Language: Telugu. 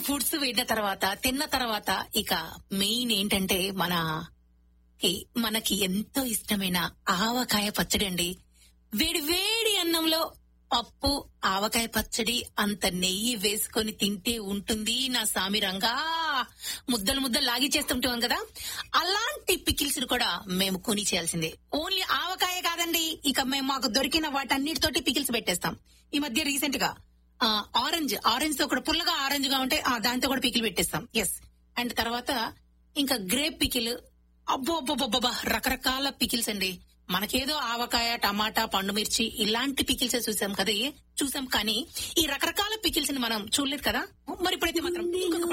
ఫుడ్స్ విన్న తర్వాత తిన్న తర్వాత ఇక మెయిన్ ఏంటంటే మన ఈ- మనకి ఎంతో ఇష్టమైన ఆవకాయ పచ్చడి అండి వేడి వేడి అన్నంలో పప్పు ఆవకాయ పచ్చడి అంత నెయ్యి వేసుకొని తింటే ఉంటుంది నా సామిరంగా ముద్దలు ముద్దలు లాగి చేస్తుంటాం కదా అలాంటి పికిల్స్ కూడా మేము కొని చేయాల్సిందే ఓన్లీ ఆవకాయ కాదండి ఇక మేము మాకు దొరికిన వాటన్నిటితోటి పికిల్స్ పెట్టేస్తాం ఈ మధ్య రీసెంట్ గా ఆ, ఆరెంజ్ ఆరెంజ్ తో కూడా పుల్లగా ఆరెంజ్ గా ఉంటే ఆ, దాంతో కూడా పికిల్ పెట్టేస్తాం ఎస్ అండ్ తర్వాత ఇంకా గ్రేప్ పికిల్ అబ్బో అబ్బో రకరకాల పికిల్స్ అండి మనకేదో ఆవకాయ టమాటా పండు మిర్చి ఇలాంటి పికిల్స్ చూసాం కదా చూసాం కానీ ఈ రకరకాల పికిల్స్ ని మనం చూడలేదు కదా మరి ఇప్పుడైతే మాత్రం ఇంకొక